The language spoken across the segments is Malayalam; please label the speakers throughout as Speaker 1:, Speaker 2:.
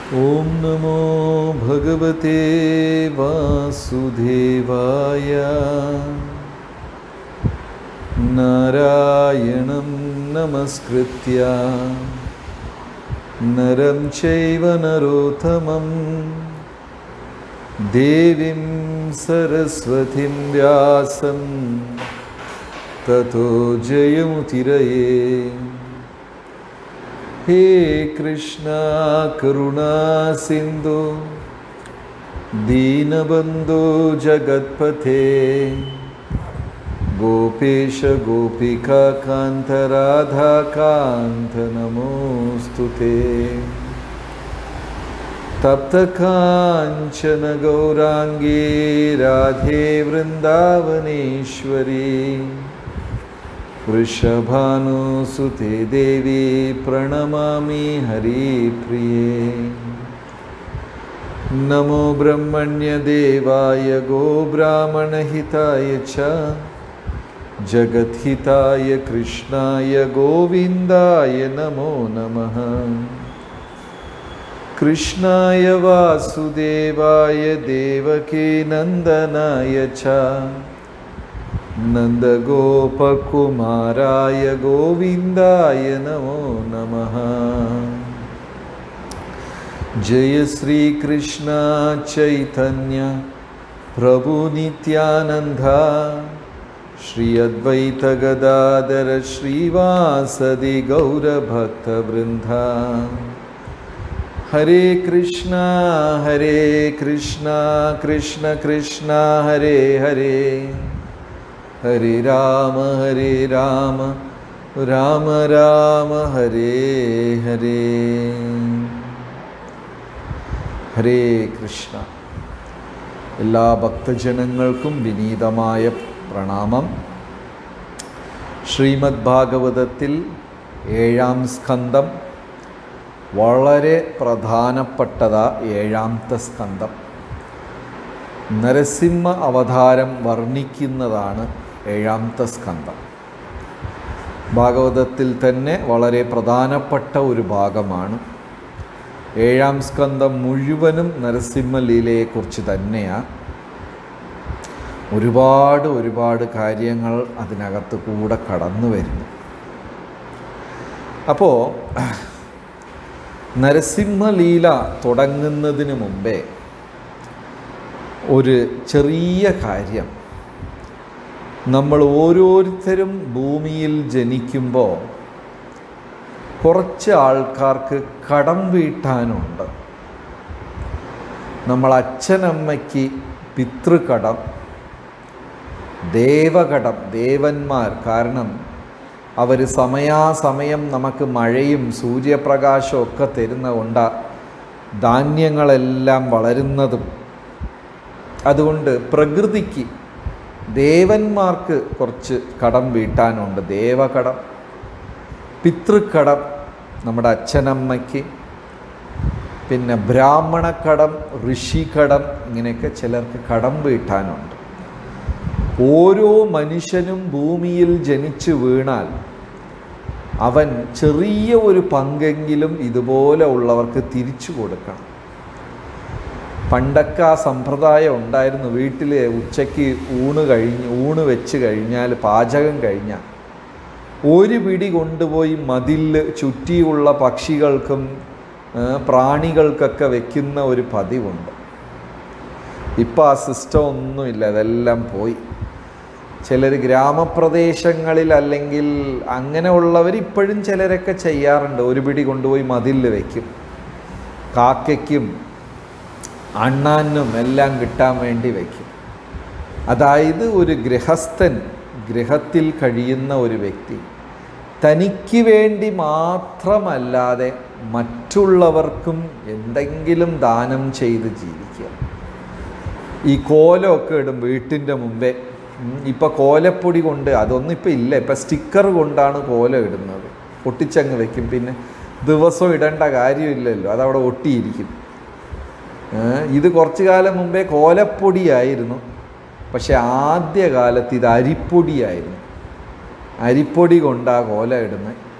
Speaker 1: ॐ नमो भगवते वासुदेवाय नारायणं नमस्कृत्य नरं चैव नरोत्तमं देवीं सरस्वतीं व्यासं ततो जयमुतिरये हे कृष्णा करुणा सिन्धु दीनबन्धो जगत्पथे गोपेश गोपिकान्त राधाकान्त नमोऽस्तु ते तप्तकाञ्चन गौराङ्गी राधे वृन्दावनेश्वरी वृषभानुसुते देवी प्रणमामि हरिप्रिये नमो ब्रह्मण्यदेवाय गोब्राह्मणहिताय च जगद्हिताय कृष्णाय गोविन्दाय नमो नमः कृष्णाय वासुदेवाय देवकीनन्दनाय च नन्दगोपकुमाराय गोविन्दाय नमो नमः जय श्रीकृष्ण चैतन्य प्रभुनित्यानन्दा श्री अद्वैतगदाधर श्रीवासदि गौरभक्तवृन्दा हरे कृष्णा हरे कृष्णा कृष्ण कृष्णा हरे हरे हरे राम हरे राम രാമ രാമ ഹരേ ഹരേ ഹരേ കൃഷ്ണ എല്ലാ ഭക്തജനങ്ങൾക്കും വിനീതമായ പ്രണാമം ശ്രീമദ് ഭാഗവതത്തിൽ ഏഴാം സ്കന്ധം വളരെ പ്രധാനപ്പെട്ടതാ ഏഴാമത്തെ സ്കന്ധം നരസിംഹ അവതാരം വർണ്ണിക്കുന്നതാണ് ഏഴാമത്തെ സ്കന്ധം ഭാഗവതത്തിൽ തന്നെ വളരെ പ്രധാനപ്പെട്ട ഒരു ഭാഗമാണ് ഏഴാം സ്കന്ധം മുഴുവനും നരസിംഹലീലയെക്കുറിച്ച് തന്നെയാണ് ഒരുപാട് ഒരുപാട് കാര്യങ്ങൾ അതിനകത്ത് കൂടെ കടന്നു വരുന്നു അപ്പോൾ നരസിംഹലീല തുടങ്ങുന്നതിന് മുമ്പേ ഒരു ചെറിയ കാര്യം നമ്മൾ ഓരോരുത്തരും ഭൂമിയിൽ ജനിക്കുമ്പോൾ കുറച്ച് ആൾക്കാർക്ക് കടം വീട്ടാനുണ്ട് നമ്മൾ അച്ഛനമ്മയ്ക്ക് പിതൃകടം ദേവകടം ദേവന്മാർ കാരണം അവർ സമയാസമയം നമുക്ക് മഴയും സൂര്യപ്രകാശവും ഒക്കെ തരുന്ന കൊണ്ട് ധാന്യങ്ങളെല്ലാം വളരുന്നതും അതുകൊണ്ട് പ്രകൃതിക്ക് ദേവന്മാർക്ക് കുറച്ച് കടം വീട്ടാനുണ്ട് ദേവകടം പിതൃക്കടം നമ്മുടെ അച്ഛനമ്മയ്ക്ക് പിന്നെ ബ്രാഹ്മണക്കടം ഋഷികടം ഇങ്ങനെയൊക്കെ ചിലർക്ക് കടം വീട്ടാനുണ്ട് ഓരോ മനുഷ്യനും ഭൂമിയിൽ ജനിച്ചു വീണാൽ അവൻ ചെറിയ ഒരു പങ്കെങ്കിലും ഇതുപോലെ ഉള്ളവർക്ക് തിരിച്ചു കൊടുക്കണം പണ്ടൊക്കെ ആ സമ്പ്രദായം ഉണ്ടായിരുന്നു വീട്ടിൽ ഉച്ചയ്ക്ക് ഊണ് കഴിഞ്ഞ് ഊണ് വെച്ച് കഴിഞ്ഞാൽ പാചകം കഴിഞ്ഞാൽ ഒരു പിടി കൊണ്ടുപോയി മതിൽ ചുറ്റിയുള്ള പക്ഷികൾക്കും പ്രാണികൾക്കൊക്കെ വെക്കുന്ന ഒരു പതിവുണ്ട് ഇപ്പം ആ സിസ്റ്റം ഒന്നുമില്ല അതെല്ലാം പോയി ചിലർ ഗ്രാമപ്രദേശങ്ങളിൽ അല്ലെങ്കിൽ അങ്ങനെയുള്ളവർ ഇപ്പോഴും ചിലരൊക്കെ ചെയ്യാറുണ്ട് ഒരു പിടി കൊണ്ടുപോയി മതിൽ വയ്ക്കും കാക്കയ്ക്കും അണ്ണാനും എല്ലാം കിട്ടാൻ വേണ്ടി വയ്ക്കും അതായത് ഒരു ഗൃഹസ്ഥൻ ഗൃഹത്തിൽ കഴിയുന്ന ഒരു വ്യക്തി തനിക്ക് വേണ്ടി മാത്രമല്ലാതെ മറ്റുള്ളവർക്കും എന്തെങ്കിലും ദാനം ചെയ്ത് ജീവിക്കുക ഈ കോലമൊക്കെ ഇടും വീട്ടിൻ്റെ മുമ്പേ ഇപ്പം കോലപ്പൊടി കൊണ്ട് അതൊന്നും ഇപ്പം ഇല്ല ഇപ്പം സ്റ്റിക്കർ കൊണ്ടാണ് കോലം ഇടുന്നത് ഒട്ടിച്ചങ്ങ് വെക്കും പിന്നെ ദിവസം ഇടേണ്ട കാര്യമില്ലല്ലോ അതവിടെ ഒട്ടിയിരിക്കും ഇത് കുറച്ചു കാലം മുമ്പേ കോലപ്പൊടിയായിരുന്നു പക്ഷെ ആദ്യകാലത്ത് ഇത് അരിപ്പൊടിയായിരുന്നു അരിപ്പൊടി കൊണ്ടാ കോല ഇടുന്നത്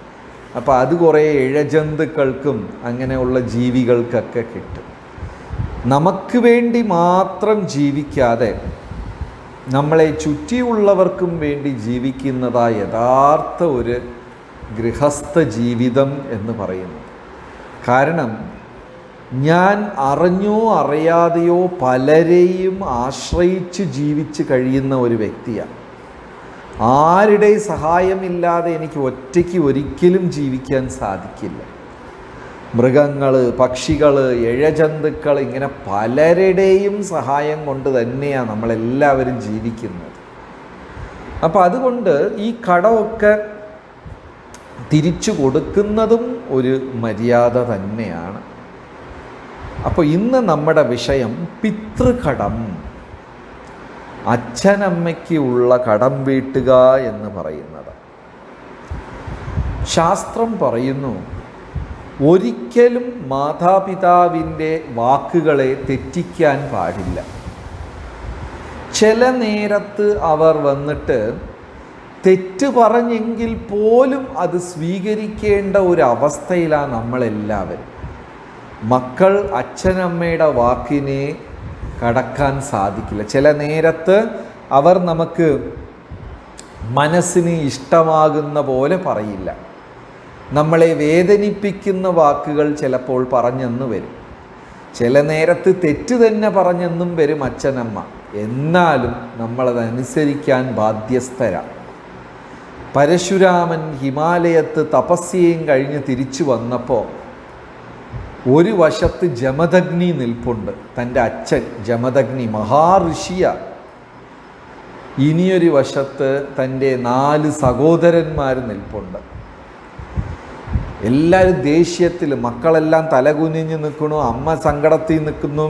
Speaker 1: അപ്പോൾ അത് കുറേ ഇഴജന്തുക്കൾക്കും അങ്ങനെയുള്ള ജീവികൾക്കൊക്കെ കിട്ടും നമുക്ക് വേണ്ടി മാത്രം ജീവിക്കാതെ നമ്മളെ ചുറ്റിയുള്ളവർക്കും വേണ്ടി ജീവിക്കുന്നതാ യഥാർത്ഥ ഒരു ഗൃഹസ്ഥ ജീവിതം എന്ന് പറയുന്നു കാരണം ഞാൻ അറിഞ്ഞോ അറിയാതെയോ പലരെയും ആശ്രയിച്ച് ജീവിച്ച് കഴിയുന്ന ഒരു വ്യക്തിയാണ് ആരുടെ സഹായമില്ലാതെ എനിക്ക് ഒറ്റയ്ക്ക് ഒരിക്കലും ജീവിക്കാൻ സാധിക്കില്ല മൃഗങ്ങൾ പക്ഷികൾ ഇഴജന്തുക്കൾ ഇങ്ങനെ പലരുടെയും സഹായം കൊണ്ട് തന്നെയാണ് നമ്മളെല്ലാവരും ജീവിക്കുന്നത് അപ്പോൾ അതുകൊണ്ട് ഈ കടമൊക്കെ തിരിച്ചു കൊടുക്കുന്നതും ഒരു മര്യാദ തന്നെയാണ് അപ്പോൾ ഇന്ന് നമ്മുടെ വിഷയം പിതൃകടം അച്ഛനമ്മയ്ക്ക് ഉള്ള കടം വീട്ടുക എന്ന് പറയുന്നത് ശാസ്ത്രം പറയുന്നു ഒരിക്കലും മാതാപിതാവിൻ്റെ വാക്കുകളെ തെറ്റിക്കാൻ പാടില്ല ചില നേരത്ത് അവർ വന്നിട്ട് തെറ്റ് പറഞ്ഞെങ്കിൽ പോലും അത് സ്വീകരിക്കേണ്ട ഒരു അവസ്ഥയിലാണ് നമ്മളെല്ലാവരും മക്കൾ അച്ഛനമ്മയുടെ വാക്കിനെ കടക്കാൻ സാധിക്കില്ല ചില നേരത്ത് അവർ നമുക്ക് മനസ്സിന് ഇഷ്ടമാകുന്ന പോലെ പറയില്ല നമ്മളെ വേദനിപ്പിക്കുന്ന വാക്കുകൾ ചിലപ്പോൾ പറഞ്ഞെന്ന് വരും ചില നേരത്ത് തെറ്റ് തന്നെ പറഞ്ഞെന്നും വരും അച്ഛനമ്മ എന്നാലും നമ്മളതനുസരിക്കാൻ ബാധ്യസ്ഥരാണ് പരശുരാമൻ ഹിമാലയത്ത് തപസ്യയും കഴിഞ്ഞ് തിരിച്ചു വന്നപ്പോൾ ഒരു വശത്ത് ജമദഗ്നി നിൽപ്പുണ്ട് തൻ്റെ അച്ഛൻ ജമദഗ്നി മഹാഋഷിയ ഇനിയൊരു വശത്ത് തൻ്റെ നാല് സഹോദരന്മാർ നിൽപ്പുണ്ട് എല്ലാവരും ദേഷ്യത്തിൽ മക്കളെല്ലാം തലകുനിഞ്ഞ് നിൽക്കണു അമ്മ സങ്കടത്തിൽ നിൽക്കുന്നു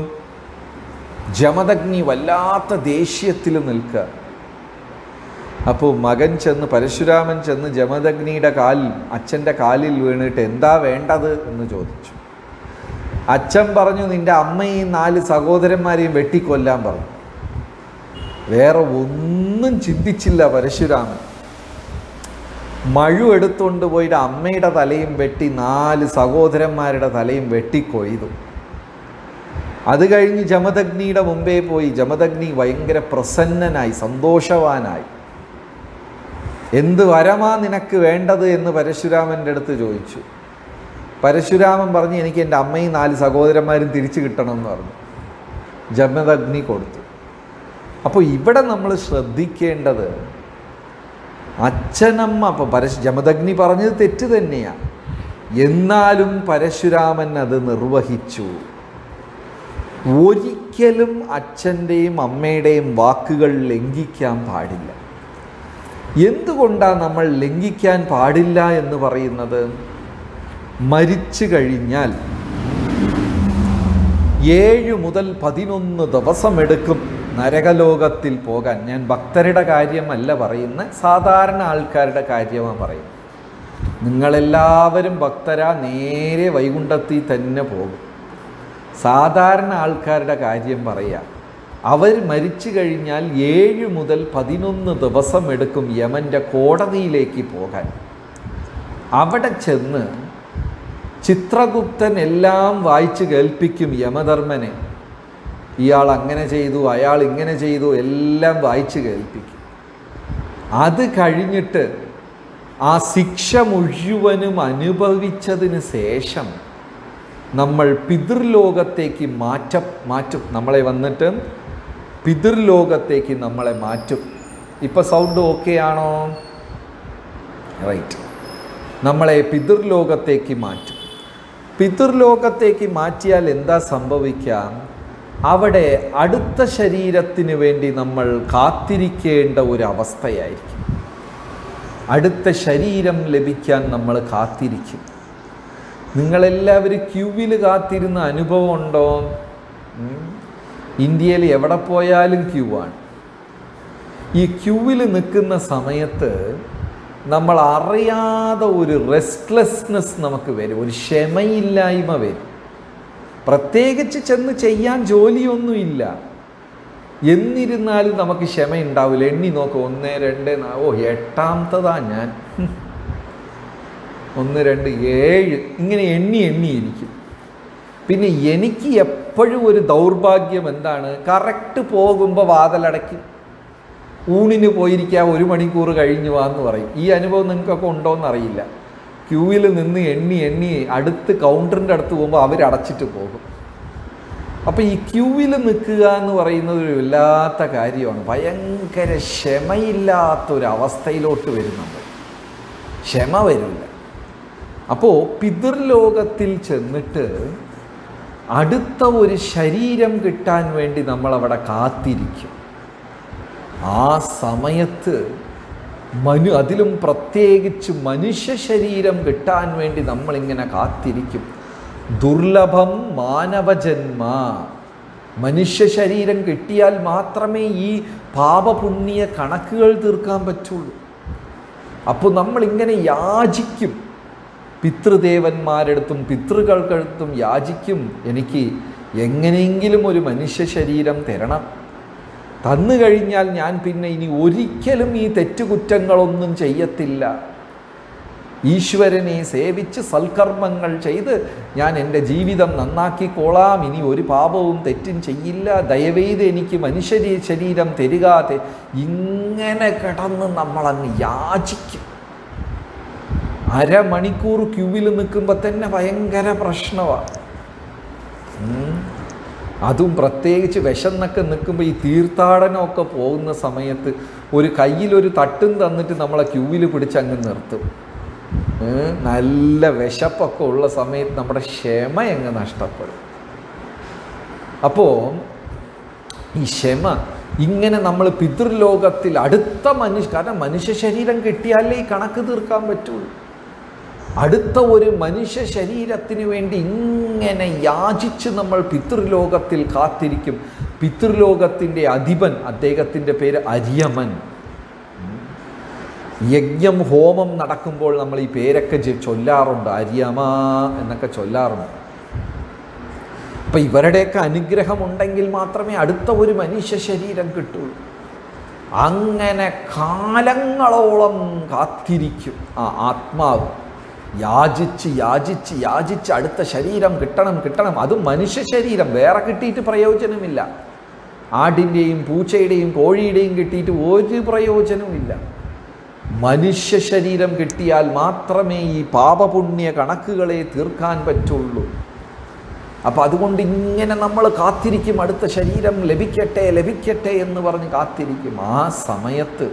Speaker 1: ജമദഗ്നി വല്ലാത്ത ദേഷ്യത്തിൽ നിൽക്കുക അപ്പോൾ മകൻ ചെന്ന് പരശുരാമൻ ചെന്ന് ജമദഗ്നിയുടെ കാലിൽ അച്ഛൻ്റെ കാലിൽ വീണിട്ട് എന്താ വേണ്ടത് എന്ന് ചോദിച്ചു അച്ഛൻ പറഞ്ഞു നിന്റെ അമ്മയും നാല് സഹോദരന്മാരെയും വെട്ടിക്കൊല്ലാൻ പറഞ്ഞു വേറെ ഒന്നും ചിന്തിച്ചില്ല പരശുരാമൻ മഴു എടുത്തുകൊണ്ട് പോയിട്ട് അമ്മയുടെ തലയും വെട്ടി നാല് സഹോദരന്മാരുടെ തലയും വെട്ടിക്കൊയ്തു അത് കഴിഞ്ഞ് ജമദഗ്നിയുടെ മുമ്പേ പോയി ജമദഗ്നി ഭയങ്കര പ്രസന്നനായി സന്തോഷവാനായി എന്ത് വരമാ നിനക്ക് വേണ്ടത് എന്ന് പരശുരാമൻ്റെ അടുത്ത് ചോദിച്ചു പരശുരാമൻ പറഞ്ഞു എനിക്ക് എൻ്റെ അമ്മയും നാല് സഹോദരന്മാരും തിരിച്ചു കിട്ടണം എന്ന് പറഞ്ഞു ജമദഗ്നി കൊടുത്തു അപ്പോൾ ഇവിടെ നമ്മൾ ശ്രദ്ധിക്കേണ്ടത് അച്ഛനമ്മ അപ്പോൾ പരശു ജമദഗ്നി പറഞ്ഞത് തെറ്റ് തന്നെയാണ് എന്നാലും പരശുരാമൻ അത് നിർവഹിച്ചു ഒരിക്കലും അച്ഛൻ്റെയും അമ്മയുടെയും വാക്കുകൾ ലംഘിക്കാൻ പാടില്ല എന്തുകൊണ്ടാണ് നമ്മൾ ലംഘിക്കാൻ പാടില്ല എന്ന് പറയുന്നത് മരിച്ചു കഴിഞ്ഞാൽ ഏഴ് മുതൽ പതിനൊന്ന് ദിവസമെടുക്കും നരകലോകത്തിൽ പോകാൻ ഞാൻ ഭക്തരുടെ കാര്യമല്ല പറയുന്ന സാധാരണ ആൾക്കാരുടെ കാര്യമാണ് പറയുന്നത് നിങ്ങളെല്ലാവരും ഭക്തരാ നേരെ വൈകുണ്ഠത്തിൽ തന്നെ പോകും സാധാരണ ആൾക്കാരുടെ കാര്യം പറയാം അവർ മരിച്ചു കഴിഞ്ഞാൽ ഏഴ് മുതൽ പതിനൊന്ന് ദിവസം എടുക്കും യമൻ്റെ കോടതിയിലേക്ക് പോകാൻ അവിടെ ചെന്ന് ചിത്രഗുപ്തൻ എല്ലാം വായിച്ച് കേൾപ്പിക്കും യമധർമ്മനെ ഇയാൾ അങ്ങനെ ചെയ്തു അയാൾ ഇങ്ങനെ ചെയ്തു എല്ലാം വായിച്ച് കേൾപ്പിക്കും അത് കഴിഞ്ഞിട്ട് ആ ശിക്ഷ മുഴുവനും അനുഭവിച്ചതിന് ശേഷം നമ്മൾ പിതൃലോകത്തേക്ക് മാറ്റം മാറ്റും നമ്മളെ വന്നിട്ട് പിതൃലോകത്തേക്ക് നമ്മളെ മാറ്റും ഇപ്പം സൗണ്ട് ഓക്കെ ആണോ റൈറ്റ് നമ്മളെ പിതൃലോകത്തേക്ക് മാറ്റും പിതൃലോകത്തേക്ക് മാറ്റിയാൽ എന്താ സംഭവിക്കാം അവിടെ അടുത്ത ശരീരത്തിന് വേണ്ടി നമ്മൾ കാത്തിരിക്കേണ്ട ഒരു അവസ്ഥയായിരിക്കും അടുത്ത ശരീരം ലഭിക്കാൻ നമ്മൾ കാത്തിരിക്കും നിങ്ങളെല്ലാവരും ക്യൂവിൽ കാത്തിരുന്ന അനുഭവം ഉണ്ടോ ഉം. ഇന്ത്യയിൽ എവിടെ പോയാലും ക്യൂ ആണ് ഈ ക്യൂവിൽ നിൽക്കുന്ന സമയത്ത് നമ്മൾ അറിയാതെ ഒരു റെസ്റ്റ്ലെസ്നെസ് നമുക്ക് വരും ഒരു ക്ഷമയില്ലായ്മ വരും പ്രത്യേകിച്ച് ചെന്ന് ചെയ്യാൻ ജോലിയൊന്നുമില്ല എന്നിരുന്നാലും നമുക്ക് ക്ഷമ ഉണ്ടാവില്ല എണ്ണി നോക്കുക ഒന്ന് രണ്ട് നാ- ഓ എട്ടാമത്തതാ ഞാൻ ഒന്ന് രണ്ട് ഏഴ് ഇങ്ങനെ എണ്ണി എണ്ണിയിരിക്കും പിന്നെ എനിക്ക് എപ്പോഴും ഒരു ദൗർഭാഗ്യം എന്താണ് കറക്റ്റ് പോകുമ്പോൾ വാതിലടയ്ക്കും ഊണിന് പോയിരിക്കുക ഒരു മണിക്കൂർ കഴിഞ്ഞു വാന്ന് പറയും ഈ അനുഭവം നിങ്ങൾക്കൊക്കെ ഉണ്ടോയെന്ന് അറിയില്ല ക്യൂവിൽ നിന്ന് എണ്ണി എണ്ണി അടുത്ത് കൗണ്ടറിൻ്റെ അടുത്ത് പോകുമ്പോൾ അവരടച്ചിട്ട് പോകും അപ്പോൾ ഈ ക്യൂവിൽ നിൽക്കുക എന്ന് പറയുന്നത് ഒരു വല്ലാത്ത കാര്യമാണ് ഭയങ്കര ക്ഷമയില്ലാത്ത ഒരു അവസ്ഥയിലോട്ട് വരുന്നുണ്ട് ക്ഷമ വരില്ല അപ്പോൾ പിതൃലോകത്തിൽ ചെന്നിട്ട് അടുത്ത ഒരു ശരീരം കിട്ടാൻ വേണ്ടി നമ്മളവിടെ കാത്തിരിക്കും ആ സമയത്ത് മനു അതിലും പ്രത്യേകിച്ച് മനുഷ്യ ശരീരം കിട്ടാൻ വേണ്ടി നമ്മളിങ്ങനെ കാത്തിരിക്കും ദുർലഭം മാനവജന്മ മനുഷ്യ ശരീരം കിട്ടിയാൽ മാത്രമേ ഈ പാപപുണ്യ കണക്കുകൾ തീർക്കാൻ പറ്റുള്ളൂ അപ്പോൾ നമ്മളിങ്ങനെ യാചിക്കും പിതൃദേവന്മാരെടുത്തും പിതൃകൾക്കടുത്തും യാചിക്കും എനിക്ക് എങ്ങനെയെങ്കിലും ഒരു മനുഷ്യ ശരീരം തരണം തന്നു കഴിഞ്ഞാൽ ഞാൻ പിന്നെ ഇനി ഒരിക്കലും ഈ തെറ്റുകുറ്റങ്ങളൊന്നും ചെയ്യത്തില്ല ഈശ്വരനെ സേവിച്ച് സൽക്കർമ്മങ്ങൾ ചെയ്ത് ഞാൻ എൻ്റെ ജീവിതം നന്നാക്കിക്കോളാം ഇനി ഒരു പാപവും തെറ്റും ചെയ്യില്ല ദയവേത് എനിക്ക് മനുഷ്യ ശരീരം തരിക തെ- ഇങ്ങനെ കിടന്ന് നമ്മളങ്ങ് യാചിക്കും അരമണിക്കൂർ ക്യൂവിൽ നിൽക്കുമ്പോൾ തന്നെ ഭയങ്കര പ്രശ്നമാണ് അതും പ്രത്യേകിച്ച് വിശന്നൊക്കെ നിൽക്കുമ്പോൾ ഈ തീർത്ഥാടനമൊക്കെ പോകുന്ന സമയത്ത് ഒരു കയ്യിലൊരു തട്ടും തന്നിട്ട് നമ്മളെ ക്യൂവിൽ പിടിച്ച് അങ്ങ് നിർത്തും ഏ, നല്ല വിശപ്പൊക്കെ ഉള്ള സമയത്ത് നമ്മുടെ ക്ഷമ അങ്ങ് നഷ്ടപ്പെടും അപ്പോൾ ഈ ക്ഷമ ഇങ്ങനെ നമ്മൾ പിതൃലോകത്തിൽ അടുത്ത മനുഷ്യ കാരണം മനുഷ്യ ശരീരം കിട്ടിയാലേ ഈ കണക്ക് തീർക്കാൻ പറ്റുള്ളൂ അടുത്ത ഒരു മനുഷ്യ ശരീരത്തിന് വേണ്ടി ഇങ്ങനെ യാചിച്ച് നമ്മൾ പിതൃലോകത്തിൽ കാത്തിരിക്കും പിതൃലോകത്തിൻ്റെ അധിപൻ അദ്ദേഹത്തിൻ്റെ പേര് അരിയമൻ യജ്ഞം ഹോമം നടക്കുമ്പോൾ നമ്മൾ ഈ പേരൊക്കെ ചെ- ചൊല്ലാറുണ്ട് അരിയമ എന്നൊക്കെ ചൊല്ലാറുണ്ട് അപ്പം ഇവരുടെയൊക്കെ അനുഗ്രഹം ഉണ്ടെങ്കിൽ മാത്രമേ അടുത്ത ഒരു മനുഷ്യ ശരീരം കിട്ടുള്ളൂ അങ്ങനെ കാലങ്ങളോളം കാത്തിരിക്കും ആ ആത്മാവ് യാചിച്ച് യാചിച്ച് യാചിച്ച് അടുത്ത ശരീരം കിട്ടണം കിട്ടണം അതും മനുഷ്യ ശരീരം വേറെ കിട്ടിയിട്ട് പ്രയോജനമില്ല ആടിൻ്റെയും പൂച്ചയുടെയും കോഴിയുടെയും കിട്ടിയിട്ട് ഒരു പ്രയോജനവുമില്ല മനുഷ്യ ശരീരം കിട്ടിയാൽ മാത്രമേ ഈ പാപപുണ്യ കണക്കുകളെ തീർക്കാൻ പറ്റുള്ളൂ അപ്പം അതുകൊണ്ട് ഇങ്ങനെ നമ്മൾ കാത്തിരിക്കും അടുത്ത ശരീരം ലഭിക്കട്ടെ ലഭിക്കട്ടെ എന്ന് പറഞ്ഞ് കാത്തിരിക്കും ആ സമയത്ത്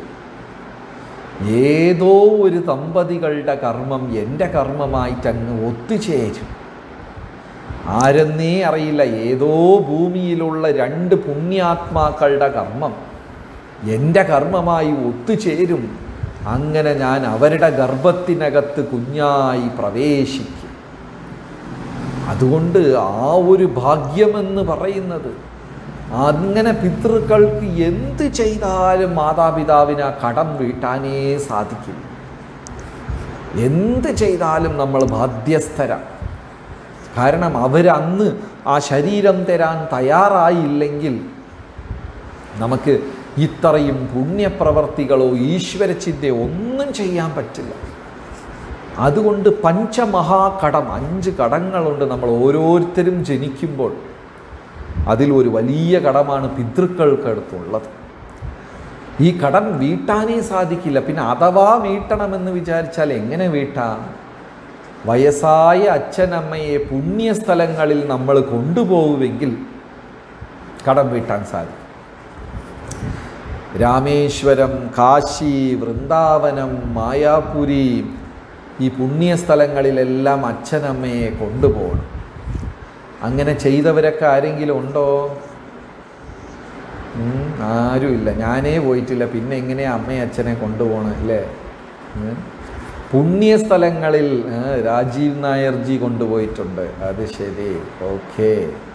Speaker 1: ഏതോ ഒരു ദമ്പതികളുടെ കർമ്മം എൻ്റെ കർമ്മമായിട്ട് അങ്ങ് ഒത്തുചേരും ആരെന്നേ അറിയില്ല ഏതോ ഭൂമിയിലുള്ള രണ്ട് പുണ്യാത്മാക്കളുടെ കർമ്മം എൻ്റെ കർമ്മമായി ഒത്തുചേരും അങ്ങനെ ഞാൻ അവരുടെ ഗർഭത്തിനകത്ത് കുഞ്ഞായി പ്രവേശിക്കും അതുകൊണ്ട് ആ ഒരു ഭാഗ്യമെന്ന് പറയുന്നത് അങ്ങനെ പിതൃക്കൾക്ക് എന്ത് ചെയ്താലും മാതാപിതാവിന് ആ കടം വീട്ടാനേ സാധിക്കും എന്ത് ചെയ്താലും നമ്മൾ ബാധ്യസ്ഥരാണ് കാരണം അവരന്ന് ആ ശരീരം തരാൻ തയ്യാറായില്ലെങ്കിൽ നമുക്ക് ഇത്രയും പുണ്യപ്രവർത്തികളോ ഈശ്വരചിന്തയോ ഒന്നും ചെയ്യാൻ പറ്റില്ല അതുകൊണ്ട് പഞ്ചമഹാകടം അഞ്ച് കടങ്ങളുണ്ട് നമ്മൾ ഓരോരുത്തരും ജനിക്കുമ്പോൾ അതിലൊരു വലിയ കടമാണ് പിതൃക്കൾക്കടുത്തുള്ളത് ഈ കടം വീട്ടാനേ സാധിക്കില്ല പിന്നെ അഥവാ വീട്ടണമെന്ന് വിചാരിച്ചാൽ എങ്ങനെ വീട്ടാം വയസ്സായ അച്ഛനമ്മയെ പുണ്യസ്ഥലങ്ങളിൽ നമ്മൾ കൊണ്ടുപോകുമെങ്കിൽ കടം വീട്ടാൻ സാധിക്കും രാമേശ്വരം കാശി വൃന്ദാവനം മായാപുരി ഈ പുണ്യസ്ഥലങ്ങളിലെല്ലാം അച്ഛനമ്മയെ കൊണ്ടുപോകണം അങ്ങനെ ചെയ്തവരൊക്കെ ആരെങ്കിലും ഉണ്ടോ ഉം, ആരുമില്ല ഞാനേ പോയിട്ടില്ല പിന്നെ എങ്ങനെയാ അമ്മയും അച്ഛനെ കൊണ്ടുപോകണം അല്ലേ ഉം. പുണ്യസ്ഥലങ്ങളിൽ ആ, രാജീവ് നായർജി കൊണ്ടുപോയിട്ടുണ്ട് അത് ശരി ഓക്കെ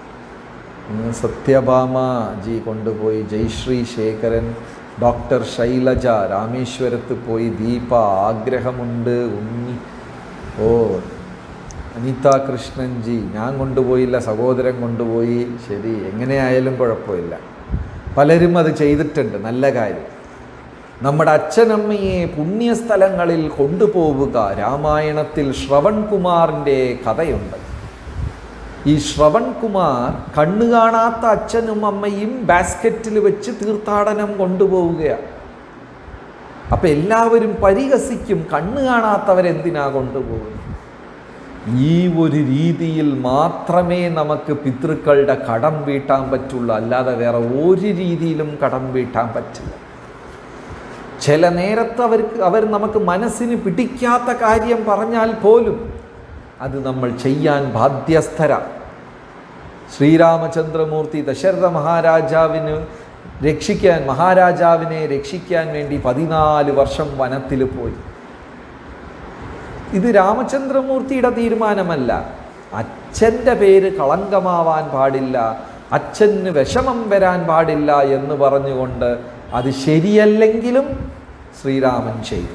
Speaker 1: സത്യഭാമ ജി കൊണ്ടുപോയി ജയശ്രീ ശേഖരൻ ഡോക്ടർ ശൈലജ രാമേശ്വരത്ത് പോയി ദീപ ആഗ്രഹമുണ്ട് ഉണ്ണി ഓ അനിത കൃഷ്ണൻ ജി ഞാൻ കൊണ്ടുപോയില്ല സഹോദരൻ കൊണ്ടുപോയി ശരി എങ്ങനെയായാലും കുഴപ്പമില്ല പലരും അത് ചെയ്തിട്ടുണ്ട് നല്ല കാര്യം നമ്മുടെ അച്ഛനമ്മയെ പുണ്യസ്ഥലങ്ങളിൽ കൊണ്ടുപോവുക രാമായണത്തിൽ ശ്രവൺകുമാറിൻ്റെ കഥയുണ്ട് ഈ ശ്രവൺകുമാർ കണ്ണു കാണാത്ത അച്ഛനും അമ്മയും ബാസ്ക്കറ്റിൽ വെച്ച് തീർത്ഥാടനം കൊണ്ടുപോവുകയാണ് അപ്പം എല്ലാവരും പരിഹസിക്കും കണ്ണു കാണാത്തവരെന്തിനാ കൊണ്ടുപോകുന്നത് ഈ ഒരു രീതിയിൽ മാത്രമേ നമുക്ക് പിതൃക്കളുടെ കടം വീട്ടാൻ പറ്റുള്ളൂ അല്ലാതെ വേറെ ഒരു രീതിയിലും കടം വീട്ടാൻ പറ്റില്ല ചില നേരത്ത് അവർക്ക് അവർ നമുക്ക് മനസ്സിന് പിടിക്കാത്ത കാര്യം പറഞ്ഞാൽ പോലും അത് നമ്മൾ ചെയ്യാൻ ബാധ്യസ്ഥര ശ്രീരാമചന്ദ്രമൂർത്തി ദശരഥ മഹാരാജാവിന് രക്ഷിക്കാൻ മഹാരാജാവിനെ രക്ഷിക്കാൻ വേണ്ടി പതിനാല് വർഷം വനത്തിൽ പോയി ഇത് രാമചന്ദ്രമൂർത്തിയുടെ തീരുമാനമല്ല അച്ഛൻ്റെ പേര് കളങ്കമാവാൻ പാടില്ല അച്ഛന് വിഷമം വരാൻ പാടില്ല എന്ന് പറഞ്ഞുകൊണ്ട് അത് ശരിയല്ലെങ്കിലും ശ്രീരാമൻ ചെയ്തു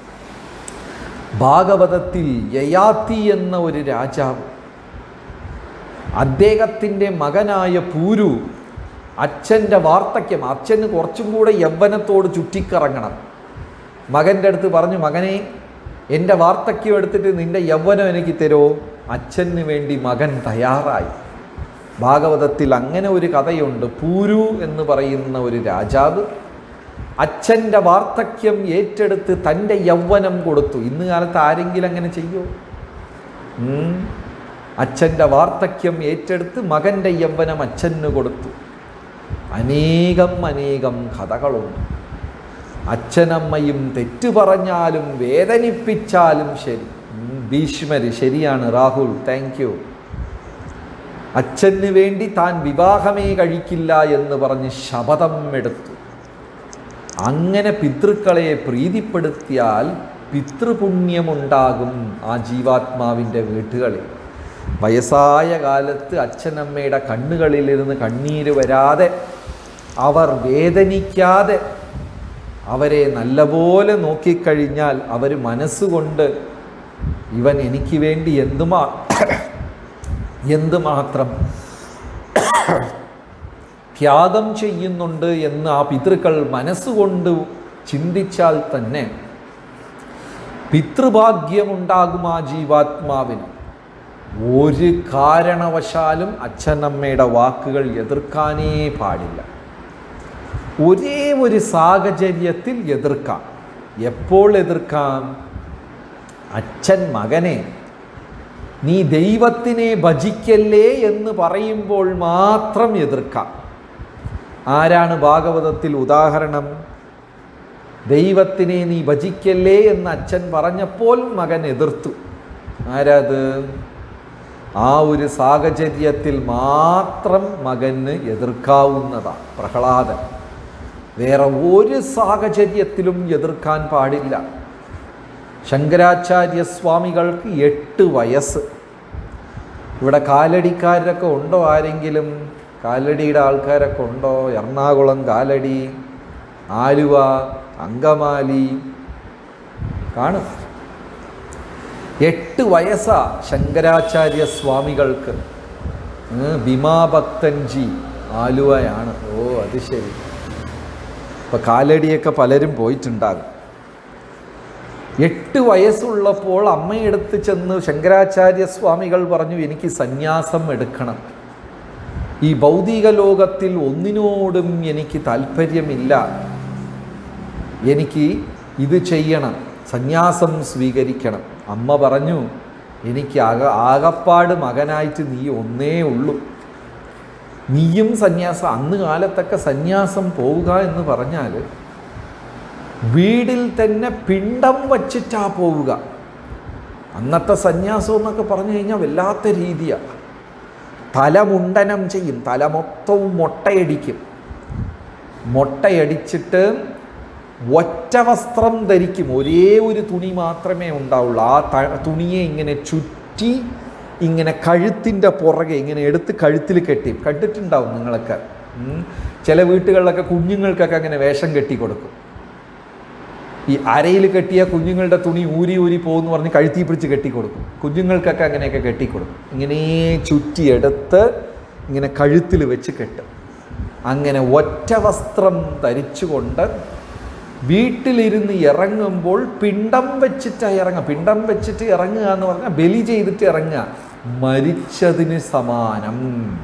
Speaker 1: ഭാഗവതത്തിൽ യയാതി എന്ന ഒരു രാജാവ് അദ്ദേഹത്തിൻ്റെ മകനായ പൂരു അച്ഛൻ്റെ വാർദ്ധക്യം അച്ഛന് കുറച്ചും കൂടെ യൗവനത്തോട് ചുറ്റിക്കറങ്ങണം മകൻ്റെ അടുത്ത് പറഞ്ഞു മകനെ എൻ്റെ വാർദ്ധക്യം എടുത്തിട്ട് നിൻ്റെ യൗവനം എനിക്ക് തരുമോ അച്ഛന് വേണ്ടി മകൻ തയ്യാറായി ഭാഗവതത്തിൽ അങ്ങനെ ഒരു കഥയുണ്ട് പൂരു എന്ന് പറയുന്ന ഒരു രാജാവ് അച്ഛൻ്റെ വാർദ്ധക്യം ഏറ്റെടുത്ത് തൻ്റെ യൗവനം കൊടുത്തു ഇന്ന് കാലത്ത് ആരെങ്കിലും അങ്ങനെ ചെയ്യോ ഉം. അച്ഛൻ്റെ വാർദ്ധക്യം ഏറ്റെടുത്ത് മകൻ്റെ യൗവനം അച്ഛന് കൊടുത്തു അനേകം അനേകം കഥകളുണ്ട് അച്ഛനമ്മയും തെറ്റു പറഞ്ഞാലും വേദനിപ്പിച്ചാലും ശരി ഉം, ഭീഷ്മര് ശരിയാണ് രാഹുൽ താങ്ക് യു അച്ഛന് വേണ്ടി താൻ വിവാഹമേ കഴിക്കില്ല എന്ന് പറഞ്ഞ് ശപഥം എടുത്തു അങ്ങനെ പിതൃക്കളെ പ്രീതിപ്പെടുത്തിയാൽ പിതൃപുണ്യമുണ്ടാകും ആ ജീവാത്മാവിൻ്റെ വീട്ടുകളിൽ വയസ്സായ കാലത്ത് അച്ഛനമ്മയുടെ കണ്ണുകളിലിരുന്ന് കണ്ണീര് വരാതെ അവർ വേദനിക്കാതെ അവരെ നല്ലപോലെ നോക്കിക്കഴിഞ്ഞാൽ അവർ മനസ്സുകൊണ്ട് ഇവൻ എനിക്ക് വേണ്ടി എന്തുമാ എന്തുമാത്രം ത്യാഗം ചെയ്യുന്നുണ്ട് എന്ന് ആ പിതൃക്കൾ മനസ്സുകൊണ്ട് ചിന്തിച്ചാൽ തന്നെ പിതൃഭാഗ്യമുണ്ടാകും ആ ജീവാത്മാവിന് ഒരു കാരണവശാലും അച്ഛനമ്മയുടെ വാക്കുകൾ എതിർക്കാനേ പാടില്ല ഒരേ ഒരു സാഹചര്യത്തിൽ എതിർക്കാം എപ്പോൾ എതിർക്കാം അച്ഛൻ മകനെ നീ ദൈവത്തിനെ ഭജിക്കല്ലേ എന്ന് പറയുമ്പോൾ മാത്രം എതിർക്കാം ആരാണ് ഭാഗവതത്തിൽ ഉദാഹരണം ദൈവത്തിനെ നീ ഭജിക്കല്ലേ എന്ന് അച്ഛൻ പറഞ്ഞപ്പോൾ മകൻ എതിർത്തു ആരാത് ആ ഒരു സാഹചര്യത്തിൽ മാത്രം മകന് എതിർക്കാവുന്നതാണ് പ്രഹ്ലാദൻ വേറെ ഒരു സാഹചര്യത്തിലും എതിർക്കാൻ പാടില്ല ശങ്കരാചാര്യ സ്വാമികൾക്ക് എട്ട് വയസ്സ് ഇവിടെ കാലടിക്കാരൊക്കെ ഉണ്ടോ ആരെങ്കിലും കാലടിയുടെ ആൾക്കാരൊക്കെ ഉണ്ടോ എറണാകുളം കാലടി ആലുവ അങ്കമാലി കാണും എട്ട് വയസ്സാ ശങ്കരാചാര്യ സ്വാമികൾക്ക് ഉം, ഭീമാഭക്തൻജി ആലുവയാണ് ഓ അത് ശരി ഇപ്പം കാലടിയൊക്കെ പലരും പോയിട്ടുണ്ടാകും എട്ട് വയസ്സുള്ളപ്പോൾ അമ്മയെടുത്ത് ചെന്ന് ശങ്കരാചാര്യ സ്വാമികൾ പറഞ്ഞു എനിക്ക് സന്യാസം എടുക്കണം ഈ ഭൗതിക ലോകത്തിൽ ഒന്നിനോടും എനിക്ക് താല്പര്യമില്ല എനിക്ക് ഇത് ചെയ്യണം സന്യാസം സ്വീകരിക്കണം അമ്മ പറഞ്ഞു എനിക്ക് ആക ആകപ്പാട് മകനായിട്ട് നീ ഒന്നേ ഉള്ളൂ നീയും സന്യാസം അന്ന് കാലത്തൊക്കെ സന്യാസം പോവുക എന്ന് പറഞ്ഞാൽ വീടിൽ തന്നെ പിണ്ടം വച്ചിട്ടാ പോവുക അന്നത്തെ സന്യാസം എന്നൊക്കെ പറഞ്ഞു കഴിഞ്ഞാൽ വല്ലാത്ത രീതിയാണ് തലമുണ്ടനം ചെയ്യും തല മൊത്തവും മൊട്ടയടിക്കും മൊട്ടയടിച്ചിട്ട് ഒറ്റ വസ്ത്രം ധരിക്കും ഒരേ ഒരു തുണി മാത്രമേ ഉണ്ടാവുള്ളൂ ആ ത- തുണിയെ ഇങ്ങനെ ചുറ്റി ഇങ്ങനെ കഴുത്തിൻ്റെ പുറകെ ഇങ്ങനെ എടുത്ത് കഴുത്തിൽ കെട്ടി കണ്ടിട്ടുണ്ടാവും നിങ്ങളൊക്കെ ഉം. ചില വീട്ടുകളിലൊക്കെ കുഞ്ഞുങ്ങൾക്കൊക്കെ അങ്ങനെ വേഷം കെട്ടി കൊടുക്കും ഈ അരയിൽ കെട്ടിയ കുഞ്ഞുങ്ങളുടെ തുണി ഊരി ഊരി പോകുമെന്ന് പറഞ്ഞ് കഴുത്തി പിടിച്ച് കെട്ടിക്കൊടുക്കും കുഞ്ഞുങ്ങൾക്കൊക്കെ അങ്ങനെയൊക്കെ കെട്ടിക്കൊടുക്കും ഇങ്ങനെ ചുറ്റിയെടുത്ത് ഇങ്ങനെ കഴുത്തിൽ വെച്ച് കെട്ടും അങ്ങനെ ഒറ്റ വസ്ത്രം ധരിച്ചുകൊണ്ട് വീട്ടിലിരുന്ന് ഇറങ്ങുമ്പോൾ പിണ്ടം വെച്ചിട്ട് ഇറങ്ങുക പിണ്ടം വെച്ചിട്ട് ഇറങ്ങുക എന്ന് പറഞ്ഞാൽ ബലി ചെയ്തിട്ട് ഇറങ്ങുക മരിച്ചതിന് സമാനം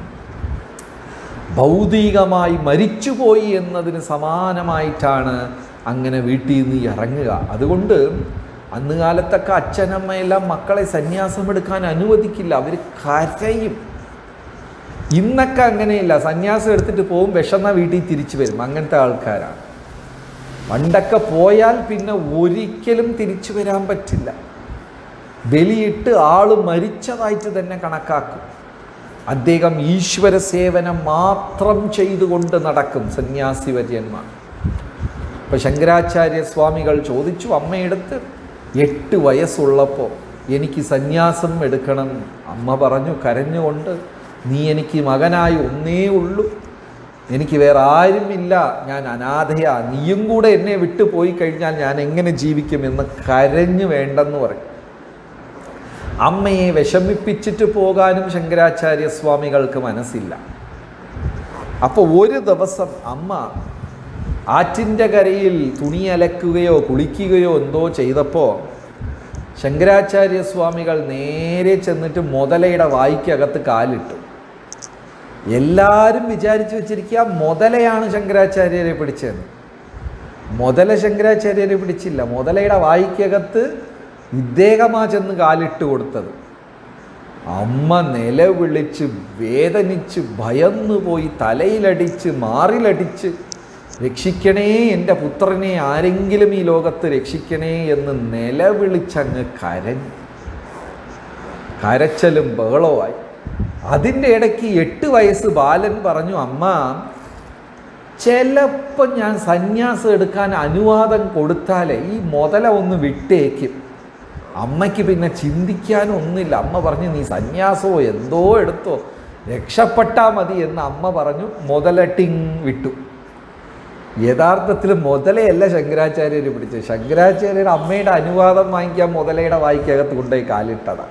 Speaker 1: ഭൗതികമായി മരിച്ചുപോയി എന്നതിന് സമാനമായിട്ടാണ് അങ്ങനെ വീട്ടിൽ നിന്ന് ഇറങ്ങുക അതുകൊണ്ട് അന്ന് കാലത്തൊക്കെ അച്ഛനമ്മയെല്ലാം മക്കളെ സന്യാസം എടുക്കാൻ അനുവദിക്കില്ല അവർ കരയും ഇന്നൊക്കെ അങ്ങനെയില്ല സന്യാസം എടുത്തിട്ട് പോവും വിഷന്ന വീട്ടിൽ തിരിച്ചു വരും അങ്ങനത്തെ ആൾക്കാരാണ് പണ്ടൊക്കെ പോയാൽ പിന്നെ ഒരിക്കലും തിരിച്ചു വരാൻ പറ്റില്ല ബലിയിട്ട് ആള് മരിച്ചതായിട്ട് തന്നെ കണക്കാക്കും അദ്ദേഹം ഈശ്വര സേവനം മാത്രം ചെയ്തുകൊണ്ട് നടക്കും സന്യാസി വര്യന്മാർ ഇപ്പം ശങ്കരാചാര്യ സ്വാമികൾ ചോദിച്ചു അമ്മയെടുത്ത് എട്ട് വയസ്സുള്ളപ്പോൾ എനിക്ക് സന്യാസം എടുക്കണം അമ്മ പറഞ്ഞു കരഞ്ഞുകൊണ്ട് നീ എനിക്ക് മകനായി ഒന്നേ ഉള്ളൂ എനിക്ക് വേറെ ആരുമില്ല ഞാൻ അനാഥയാ നീയും കൂടെ എന്നെ വിട്ടു പോയി കഴിഞ്ഞാൽ ഞാൻ എങ്ങനെ ജീവിക്കുമെന്ന് കരഞ്ഞു വേണ്ടെന്ന് പറയും അമ്മയെ വിഷമിപ്പിച്ചിട്ട് പോകാനും ശങ്കരാചാര്യ സ്വാമികൾക്ക് മനസ്സില്ല അപ്പോൾ ഒരു ദിവസം അമ്മ ആറ്റിൻ്റെ കരയിൽ തുണി അലക്കുകയോ കുളിക്കുകയോ എന്തോ ചെയ്തപ്പോൾ ശങ്കരാചാര്യ സ്വാമികൾ നേരെ ചെന്നിട്ട് മുതലയുടെ വായിക്കകത്ത് കാലിട്ടു എല്ലാവരും വിചാരിച്ചു വെച്ചിരിക്കുക മുതലയാണ് ശങ്കരാചാര്യരെ പിടിച്ചതെന്ന് മുതല ശങ്കരാചാര്യരെ പിടിച്ചില്ല മുതലയുടെ വായിക്കകത്ത് ഇദ്ദേഹമാ ചെന്ന് കാലിട്ട് കൊടുത്തത് അമ്മ നിലവിളിച്ച് വേദനിച്ച് ഭയന്നു പോയി തലയിലടിച്ച് മാറിലടിച്ച് രക്ഷിക്കണേ എൻ്റെ പുത്രനെ ആരെങ്കിലും ഈ ലോകത്ത് രക്ഷിക്കണേ എന്ന് നിലവിളിച്ചങ്ങ് കരഞ്ഞു കരച്ചലും ബഹളവുമായി അതിൻ്റെ ഇടയ്ക്ക് എട്ട് വയസ്സ് ബാലൻ പറഞ്ഞു അമ്മ ചിലപ്പോൾ ഞാൻ സന്യാസം എടുക്കാൻ അനുവാദം കൊടുത്താലേ ഈ മുതല ഒന്ന് വിട്ടേക്കും അമ്മയ്ക്ക് പിന്നെ ചിന്തിക്കാനൊന്നുമില്ല അമ്മ പറഞ്ഞു നീ സന്യാസമോ എന്തോ എടുത്തോ രക്ഷപ്പെട്ടാൽ മതി എന്ന് അമ്മ പറഞ്ഞു മുതലട്ടിങ് വിട്ടു യഥാർത്ഥത്തിൽ മുതലയല്ല ശങ്കരാചാര്യർ പിടിച്ചത് ശങ്കരാചാര്യർ അമ്മയുടെ അനുവാദം വാങ്ങിക്കാൻ മുതലയുടെ വായിക്കകത്ത് കൊണ്ടുപോയി കാലിട്ടതാണ്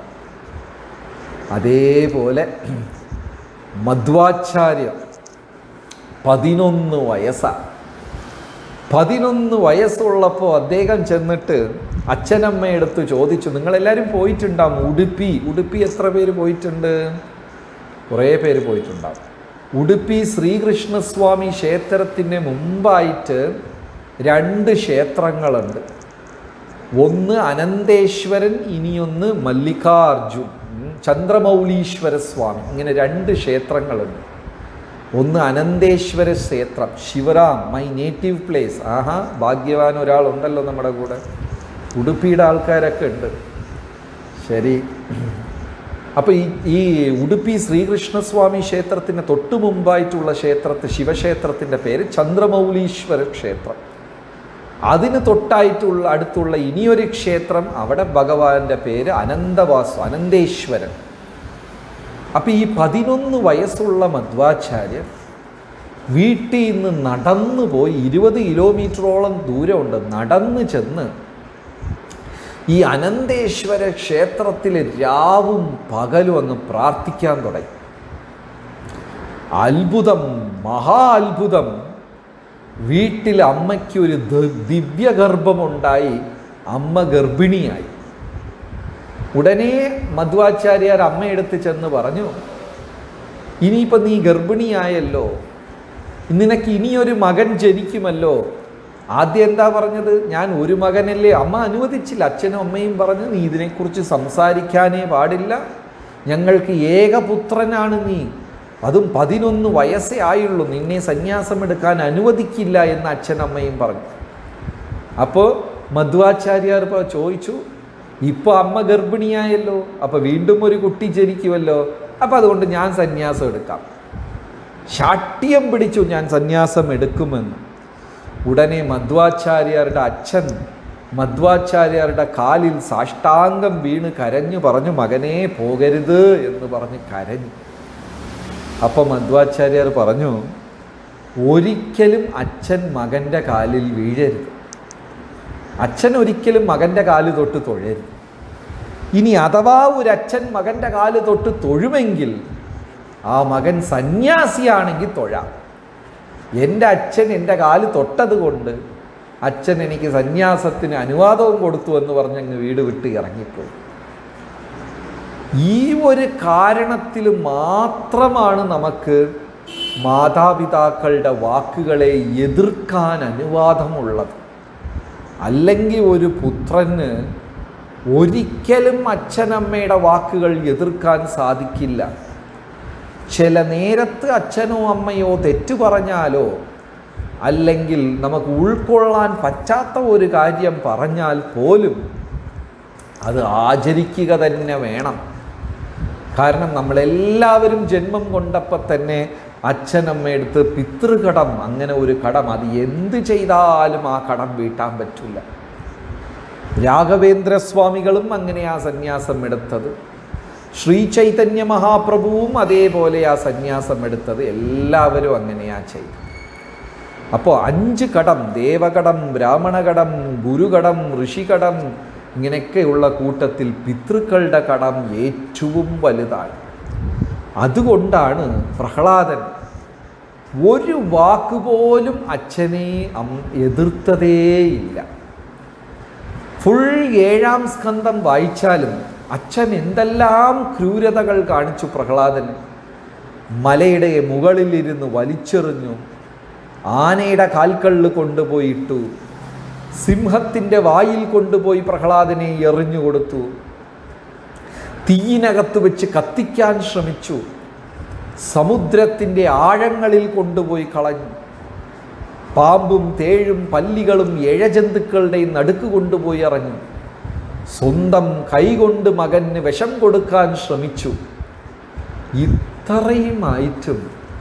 Speaker 1: അതേപോലെ മധ്വാചാര്യ പതിനൊന്ന് വയസ്സാണ് പതിനൊന്ന് വയസ്സുള്ളപ്പോൾ അദ്ദേഹം ചെന്നിട്ട് അച്ഛനമ്മയെടുത്ത് ചോദിച്ചു നിങ്ങളെല്ലാവരും പോയിട്ടുണ്ടാവും ഉടുപ്പി ഉടുപ്പി എത്ര പേര് പോയിട്ടുണ്ട് കുറേ പേര് പോയിട്ടുണ്ടാവും ഉടുപ്പി ശ്രീകൃഷ്ണസ്വാമി ക്ഷേത്രത്തിന് മുമ്പായിട്ട് രണ്ട് ക്ഷേത്രങ്ങളുണ്ട് ഒന്ന് അനന്തേശ്വരൻ ഇനിയൊന്ന് മല്ലികാർജുൻ ഉം, ചന്ദ്രമൗലീശ്വര സ്വാമി ഇങ്ങനെ രണ്ട് ക്ഷേത്രങ്ങളുണ്ട് ഒന്ന് അനന്തേശ്വര ക്ഷേത്രം ശിവറാം മൈ നേറ്റീവ് പ്ലേസ് ആഹാ ഭാഗ്യവാൻ ഒരാളുണ്ടല്ലോ നമ്മുടെ കൂടെ ഉടുപ്പിയുടെ ആൾക്കാരൊക്കെ ഉണ്ട് ശരി അപ്പോൾ ഈ ഈ ഉടുപ്പി ശ്രീകൃഷ്ണസ്വാമി ക്ഷേത്രത്തിന് തൊട്ടു മുമ്പായിട്ടുള്ള ക്ഷേത്രത്തെ ശിവക്ഷേത്രത്തിൻ്റെ പേര് ചന്ദ്രമൗലീശ്വര ക്ഷേത്രം അതിന് തൊട്ടായിട്ടുള്ള അടുത്തുള്ള ഇനിയൊരു ക്ഷേത്രം അവിടെ ഭഗവാന്റെ പേര് അനന്തവാസു അനന്തേശ്വരൻ അപ്പം ഈ പതിനൊന്ന് വയസ്സുള്ള മധ്വാചാര്യർ വീട്ടിൽ നിന്ന് നടന്നു പോയി ഇരുപത് കിലോമീറ്ററോളം ദൂരമുണ്ട് നടന്ന് ചെന്ന് ഈ അനന്തേശ്വര ക്ഷേത്രത്തിൽ രാവും പകലും അങ്ങ് പ്രാർത്ഥിക്കാൻ തുടങ്ങി അത്ഭുതം മഹാ അത്ഭുതം വീട്ടിൽ അമ്മയ്ക്ക് ഒരു ദ- ദിവ്യഗർഭമുണ്ടായി അമ്മ ഗർഭിണിയായി ഉടനെ മധ്വാചാര്യർ അമ്മയെടുത്ത് ചെന്ന് പറഞ്ഞു ഇനിയിപ്പോൾ നീ ഗർഭിണിയായല്ലോ നിനക്ക് ഇനിയൊരു മകൻ ജനിക്കുമല്ലോ ആദ്യം എന്താ പറഞ്ഞത് ഞാൻ ഒരു മകനല്ലേ അമ്മ അനുവദിച്ചില്ല അച്ഛനും അമ്മയും പറഞ്ഞു നീ ഇതിനെക്കുറിച്ച് സംസാരിക്കാനേ പാടില്ല ഞങ്ങൾക്ക് ഏകപുത്രനാണ് നീ അതും പതിനൊന്ന് വയസ്സേ ആയുള്ളൂ നിന്നെ സന്യാസം എടുക്കാൻ അനുവദിക്കില്ല എന്ന് അച്ഛനമ്മയും പറഞ്ഞു അപ്പോൾ മധ്വാചാര്യർ ഇപ്പോൾ ചോദിച്ചു ഇപ്പോൾ അമ്മ ഗർഭിണിയായല്ലോ അപ്പോൾ വീണ്ടും ഒരു കുട്ടി ജനിക്കുമല്ലോ അപ്പോൾ അതുകൊണ്ട് ഞാൻ സന്യാസം എടുക്കാം ശാഠ്യം പിടിച്ചു ഞാൻ സന്യാസം എടുക്കുമെന്ന് ഉടനെ മധ്വാചാര്യരുടെ അച്ഛൻ മധ്വാചാര്യരുടെ കാലിൽ സാഷ്ടാംഗം വീണ് കരഞ്ഞു പറഞ്ഞു മകനെ പോകരുത് എന്ന് പറഞ്ഞ് കരഞ്ഞു അപ്പം മധ്വാചാര്യർ പറഞ്ഞു ഒരിക്കലും അച്ഛൻ മകൻ്റെ കാലിൽ വീഴരുത് അച്ഛൻ ഒരിക്കലും മകൻ്റെ കാല് തൊട്ട് തൊഴരുത് ഇനി അഥവാ ഒരു അച്ഛൻ മകൻ്റെ കാല് തൊട്ട് തൊഴുമെങ്കിൽ ആ മകൻ സന്യാസിയാണെങ്കിൽ തൊഴാം എൻ്റെ അച്ഛൻ എൻ്റെ കാല് തൊട്ടത് കൊണ്ട് അച്ഛൻ എനിക്ക് സന്യാസത്തിന് അനുവാദവും കൊടുത്തു എന്ന് പറഞ്ഞ് അങ്ങ് വീട് വിട്ട് ഇറങ്ങിപ്പോയി ഈ ഒരു കാരണത്തിൽ മാത്രമാണ് നമുക്ക് മാതാപിതാക്കളുടെ വാക്കുകളെ എതിർക്കാൻ അനുവാദമുള്ളത് അല്ലെങ്കിൽ ഒരു പുത്രന് ഒരിക്കലും അച്ഛനമ്മയുടെ വാക്കുകൾ എതിർക്കാൻ സാധിക്കില്ല ചില നേരത്ത് അച്ഛനോ അമ്മയോ തെറ്റു പറഞ്ഞാലോ അല്ലെങ്കിൽ നമുക്ക് ഉൾക്കൊള്ളാൻ പറ്റാത്ത ഒരു കാര്യം പറഞ്ഞാൽ പോലും അത് ആചരിക്കുക തന്നെ വേണം കാരണം നമ്മളെല്ലാവരും ജന്മം കൊണ്ടപ്പോൾ തന്നെ അച്ഛനമ്മയെടുത്ത് പിതൃകടം അങ്ങനെ ഒരു കടം അത് എന്ത് ചെയ്താലും ആ കടം വീട്ടാൻ പറ്റില്ല രാഘവേന്ദ്ര സ്വാമികളും അങ്ങനെയാ സന്യാസം എടുത്തത് ശ്രീ ചൈതന്യ മഹാപ്രഭുവും അതേപോലെ ആ സന്യാസം എടുത്തത് എല്ലാവരും അങ്ങനെയാ ചെയ്തത് അപ്പോൾ അഞ്ച് കടം ദേവകടം ബ്രാഹ്മണകടം ഗുരുകടം ഋഷികടം ഇങ്ങനെയൊക്കെയുള്ള കൂട്ടത്തിൽ പിതൃക്കളുടെ കടം ഏറ്റവും വലുതാണ് അതുകൊണ്ടാണ് പ്രഹ്ലാദൻ ഒരു വാക്കുപോലും അച്ഛനെ അം- എതിർത്തതേയില്ല ഫുൾ ഏഴാം സ്കന്ധം വായിച്ചാലും അച്ഛൻ എന്തെല്ലാം ക്രൂരതകൾ കാണിച്ചു പ്രഹ്ലാദൻ മലയുടെ മുകളിലിരുന്ന് വലിച്ചെറിഞ്ഞു ആനയുടെ കാൽക്കള്ളിൽ കൊണ്ടുപോയിട്ടു സിംഹത്തിൻ്റെ വായിൽ കൊണ്ടുപോയി പ്രഹ്ലാദനെ എറിഞ്ഞു കൊടുത്തു തീയിനകത്ത് വെച്ച് കത്തിക്കാൻ ശ്രമിച്ചു സമുദ്രത്തിൻ്റെ ആഴങ്ങളിൽ കൊണ്ടുപോയി കളഞ്ഞു പാമ്പും തേഴും പല്ലികളും ഇഴജന്തുക്കളുടെയും നടുക്ക് കൊണ്ടുപോയി ഇറങ്ങി സ്വന്തം കൈകൊണ്ട് മകന് വിഷം കൊടുക്കാൻ ശ്രമിച്ചു ഇത്രയുമായിട്ടും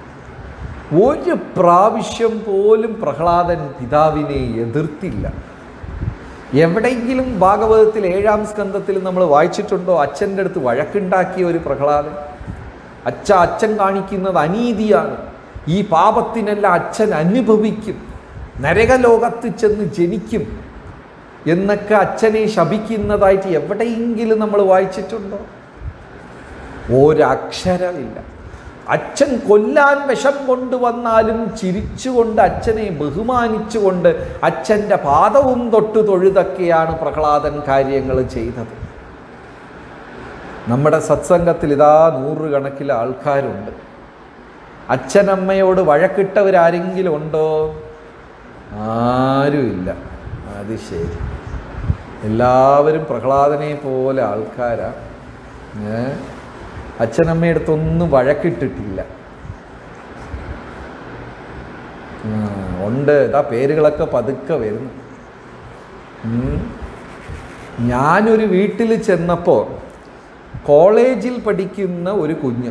Speaker 1: ഒരു പ്രാവശ്യം പോലും പ്രഹ്ലാദൻ പിതാവിനെ എതിർത്തില്ല എവിടെയെങ്കിലും ഭാഗവതത്തിൽ ഏഴാം സ്കന്ധത്തിൽ നമ്മൾ വായിച്ചിട്ടുണ്ടോ അച്ഛൻ്റെ അടുത്ത് വഴക്കുണ്ടാക്കിയ ഒരു പ്രഹ്ലാദൻ അച്ഛ അച്ഛൻ കാണിക്കുന്നത് അനീതിയാണ് ഈ പാപത്തിനെല്ലാം അച്ഛൻ അനുഭവിക്കും നരകലോകത്ത് ചെന്ന് ജനിക്കും എന്നൊക്കെ അച്ഛനെ ശപിക്കുന്നതായിട്ട് എവിടെയെങ്കിലും നമ്മൾ വായിച്ചിട്ടുണ്ടോ ഒരക്ഷരമില്ല അച്ഛൻ കൊല്ലാൻ വിഷം കൊണ്ടുവന്നാലും ചിരിച്ചുകൊണ്ട് അച്ഛനെ ബഹുമാനിച്ചുകൊണ്ട് അച്ഛൻ്റെ പാദവും തൊട്ട് തൊഴുതൊക്കെയാണ് പ്രഹ്ലാദൻ കാര്യങ്ങൾ ചെയ്തത് നമ്മുടെ സത്സംഗത്തിൽ ഇതാ നൂറുകണക്കിൽ ആൾക്കാരുണ്ട് അച്ഛനമ്മയോട് വഴക്കിട്ടവരാരെങ്കിലും ഉണ്ടോ ആരുമില്ല അത് ശരി എല്ലാവരും പ്രഹ്ലാദനെ പോലെ ആൾക്കാരാ ഏ അച്ഛനമ്മയടുത്തൊന്നും വഴക്കിട്ടിട്ടില്ല ആ, ഉണ്ട് ഇതാ പേരുകളൊക്കെ പതുക്കെ വരുന്നു ഉം. ഞാനൊരു വീട്ടിൽ ചെന്നപ്പോൾ കോളേജിൽ പഠിക്കുന്ന ഒരു കുഞ്ഞ്